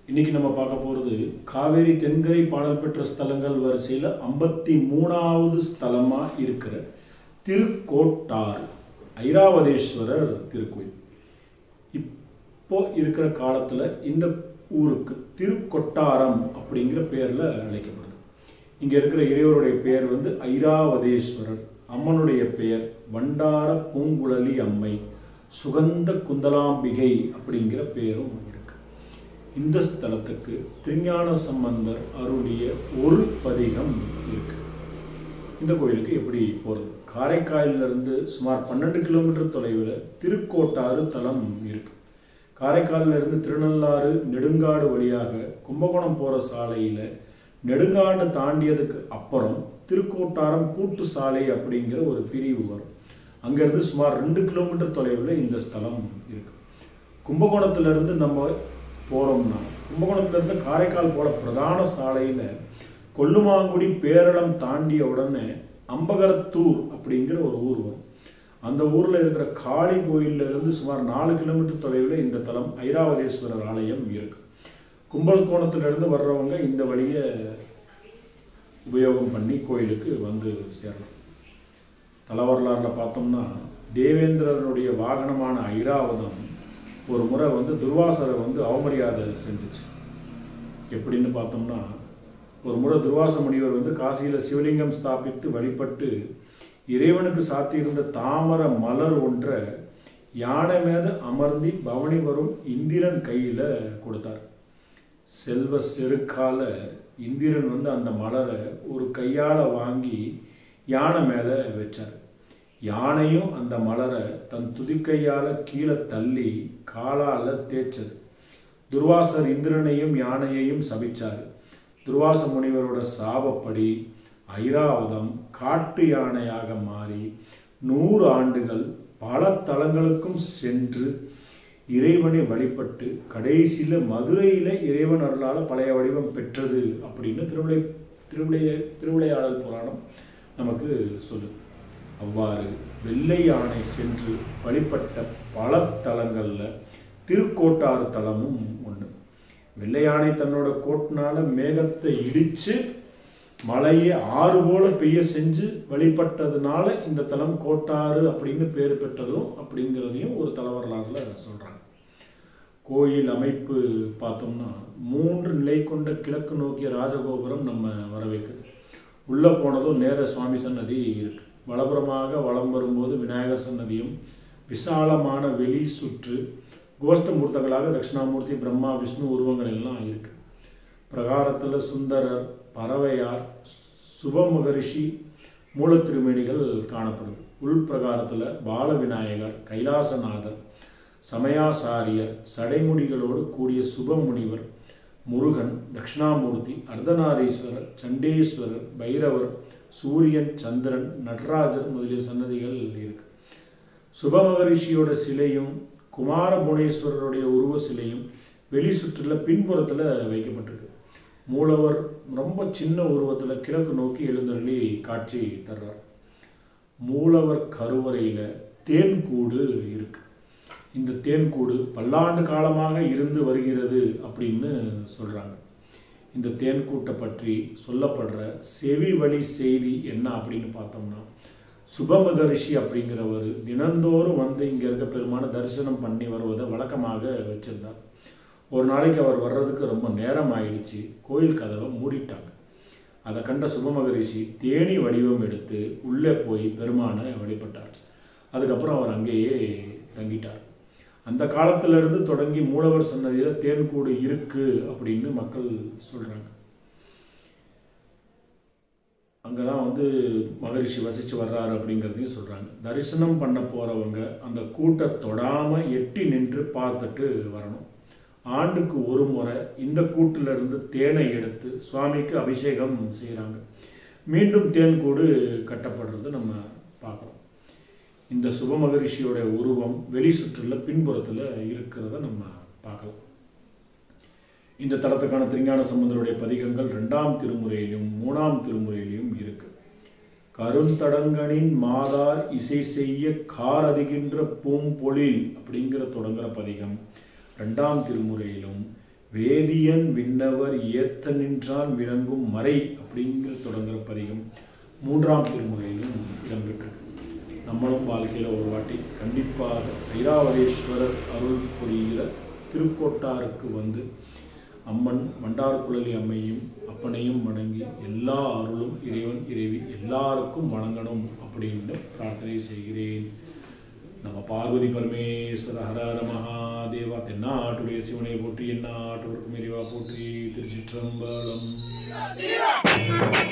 இன்னைக்கு நம்ம பார்க்க போகிறது காவேரி தென்கரை பாடல் பெற்ற ஸ்தலங்கள் வரிசையில் ஐம்பத்தி மூணாவது ஸ்தலமாக இருக்கிற திருக்கோட்டார் ஐராவதேஸ்வரர் திருக்கோயில் இப்போ இருக்கிற காலத்தில் இந்த ஊருக்கு திருக்கொட்டாரம் அப்படிங்கிற பேரில் அழைக்கப்படுது இங்கே இருக்கிற இறைவருடைய பெயர் வந்து ஐராவதேஸ்வரர் அம்மனுடைய பெயர் வண்டார பூங்குழலி அம்மை சுகந்த குந்தலாம்பிகை அப்படிங்கிற பேரும் இருக்கு இந்த ஸ்தலத்துக்கு திருஞான சம்பந்தர் அருளிய ஒரு பதிகம் இருக்கு இந்த கோயிலுக்கு எப்படி போகிறது காரைக்காலிலிருந்து சுமார் பன்னெண்டு கிலோமீட்டர் தொலைவில் திருக்கோட்டாறு தலம் இருக்கு காரைக்காலில் இருந்து திருநள்ளாறு நெடுங்காடு வழியாக கும்பகோணம் போகிற சாலையில் நெடுங்காடு தாண்டியதுக்கு அப்புறம் திருக்கோட்டாரம் கூட்டு சாலை அப்படிங்கிற ஒரு பிரிவு வரும் அங்கேருந்து சுமார் ரெண்டு கிலோமீட்டர் தொலைவில் இந்த ஸ்தலம் இருக்கு கும்பகோணத்திலிருந்து நம்ம போகிறோம்னா கும்பகோணத்திலிருந்து காரைக்கால் போகிற பிரதான சாலையில் கொல்லுமாங்குடி பேரளம் தாண்டிய உடனே அம்பகரத்தூர் அப்படிங்கிற ஒரு ஊர் வரும் அந்த ஊரில் இருக்கிற காளி கோயில்ல இருந்து சுமார் நாலு கிலோமீட்டர் தொலைவில் இந்த தலம் ஐராவதேஸ்வரர் ஆலயம் இருக்கு கும்பகோணத்திலிருந்து வர்றவங்க இந்த வழியை உபயோகம் பண்ணி கோயிலுக்கு வந்து சேரலாம் தல வரலாறில் பார்த்தோம்னா தேவேந்திரனுடைய வாகனமான ஐராவதம் ஒரு முறை வந்து துர்வாசரை வந்து அவமரியாதை செஞ்சுச்சு எப்படின்னு பார்த்தோம்னா ஒரு முறை துர்வாச முனிவர் வந்து காசியில் சிவலிங்கம் ஸ்தாபித்து வழிபட்டு இறைவனுக்கு சாத்தியிருந்த தாமர மலர் ஒன்றை யானை மேல அமர்ந்தி பவனி வரும் இந்திரன் கையில் கொடுத்தார் செல்வ செருக்கால இந்திரன் வந்து அந்த மலரை ஒரு கையால் வாங்கி யானை மேலே வச்சார் யானையும் அந்த மலரை தன் துதிக்கையால் கீழே தள்ளி காலால் தேய்ச்சது துர்வாசர் இந்திரனையும் யானையையும் சபிச்சார் துர்வாச முனிவரோட சாபப்படி ஐராவதம் காட்டு யானையாக மாறி நூறு ஆண்டுகள் பல தலங்களுக்கும் சென்று இறைவனை வழிபட்டு கடைசியில் மதுரையில் இறைவன் அருளால் பழைய வடிவம் பெற்றது அப்படின்னு திருவிளை திருவிளைய திருவிளையாடல் புராணம் நமக்கு சொல்லுது அவ்வாறு வெள்ளை யானை சென்று வழிபட்ட பல தலங்களில் திருக்கோட்டாறு தலமும் ஒன்று வெள்ளை யானை தன்னோட கோட்டினால மேகத்தை இடித்து மழையை ஆறு போல பெய்ய செஞ்சு வழிபட்டதுனால இந்த தலம் கோட்டாறு அப்படின்னு பேர் பெற்றதும் அப்படிங்கிறதையும் ஒரு தல வரலாறுல சொல்கிறாங்க கோயில் அமைப்பு பார்த்தோம்னா மூன்று நிலை கொண்ட கிழக்கு நோக்கிய ராஜகோபுரம் நம்ம வரவேற்குது உள்ளே போனதும் நேர சுவாமி சன்னதி இருக்கு வலப்புறமாக வலம் வரும்போது விநாயகர் சன்னதியும் விசாலமான வெளி சுற்று கோஷ்டமூர்த்தங்களாக தட்சிணாமூர்த்தி பிரம்மா விஷ்ணு உருவங்கள் எல்லாம் இருக்கு பிரகாரத்தில் சுந்தரர் பறவையார் சுபமகரிஷி மூலத்திருமேனிகள் காணப்படுது உள் பிரகாரத்தில் பால விநாயகர் கைலாசநாதர் சமயாசாரியர் சடைமுடிகளோடு கூடிய சுபமுனிவர் முருகன் தட்சிணாமூர்த்தி அர்த்தநாரீஸ்வரர் சண்டேஸ்வரர் பைரவர் சூரியன் சந்திரன் நடராஜர் முதலிய சன்னதிகள் இருக்கு சுபமகரிஷியோட சிலையும் குமார புவனேஸ்வரருடைய உருவ சிலையும் வெளி சுற்றுல பின்புறத்தில் வைக்கப்பட்டிருக்கு மூலவர் ரொம்ப சின்ன உருவத்தில் கிழக்கு நோக்கி எழுந்தருளி காட்சி தர்றார் மூலவர் கருவறையில் தேன்கூடு இருக்கு இந்த தேன்கூடு பல்லாண்டு காலமாக இருந்து வருகிறது அப்படின்னு சொல்கிறாங்க இந்த தேன்கூட்டை பற்றி சொல்லப்படுற செவி வழி செய்தி என்ன அப்படின்னு பார்த்தோம்னா சுபமகரிஷி அப்படிங்கிறவர் தினந்தோறும் வந்து இங்கே இருக்க பெருமான தரிசனம் பண்ணி வருவதை வழக்கமாக வச்சிருந்தார் ஒரு நாளைக்கு அவர் வர்றதுக்கு ரொம்ப நேரம் ஆயிடுச்சு கோயில் கதவை மூடிட்டாங்க அதை கண்ட சுபமகரிஷி தேனி வடிவம் எடுத்து உள்ளே போய் பெருமானை வழிபட்டார் அதுக்கப்புறம் அவர் அங்கேயே தங்கிட்டார் அந்த காலத்திலிருந்து தொடங்கி மூலவர் சன்னதியில் தேன்கூடு இருக்கு அப்படின்னு மக்கள் சொல்கிறாங்க அங்கே தான் வந்து மகரிஷி வசித்து வர்றாரு அப்படிங்கிறதையும் சொல்கிறாங்க தரிசனம் பண்ண போகிறவங்க அந்த கூட்டை தொடாமல் எட்டி நின்று பார்த்துட்டு வரணும் ஆண்டுக்கு ஒரு முறை இந்த கூட்டிலிருந்து தேனை எடுத்து சுவாமிக்கு அபிஷேகம் செய்கிறாங்க மீண்டும் தேன் கூடு கட்டப்படுறது நம்ம பார்க்குறோம் இந்த சுபமகரிஷியோட உருவம் வெளி சுற்றுல பின்புறத்தில் இருக்கிறத நம்ம பார்க்கலாம் இந்த தலத்துக்கான திருஞான சம்பந்தருடைய பதிகங்கள் ரெண்டாம் திருமுறையிலும் மூணாம் திருமுறையிலும் இருக்கு கருந்தடங்கனின் மாதார் இசை செய்ய காரதிகின்ற பூம்பொழில் அப்படிங்கிற தொடங்குற பதிகம் ரெண்டாம் திருமுறையிலும் வேதியன் விண்ணவர் ஏத்த நின்றான் விளங்கும் மறை அப்படிங்கிற தொடங்குற பதிகம் மூன்றாம் திருமுறையிலும் இடம்பெற்றிருக்கு நம்மளும் வாழ்க்கையில் ஒரு வாட்டி கண்டிப்பாக ஐராவதேஸ்வரர் அருள் புரிகிற திருக்கோட்டாருக்கு வந்து அம்மன் மண்டார்குழலி அம்மையும் அப்பனையும் வணங்கி எல்லா அருளும் இறைவன் இறைவி எல்லாருக்கும் வணங்கணும் அப்படின்னு பிரார்த்தனை செய்கிறேன் நம்ம பார்வதி பரமேஸ்வர ஹர ஹர மகாதேவா தென்னாட்டுடைய சிவனை போற்றி எந்நாட்டவருக்கும் இறைவா போற்றி திருச்சிற்றம்பலம்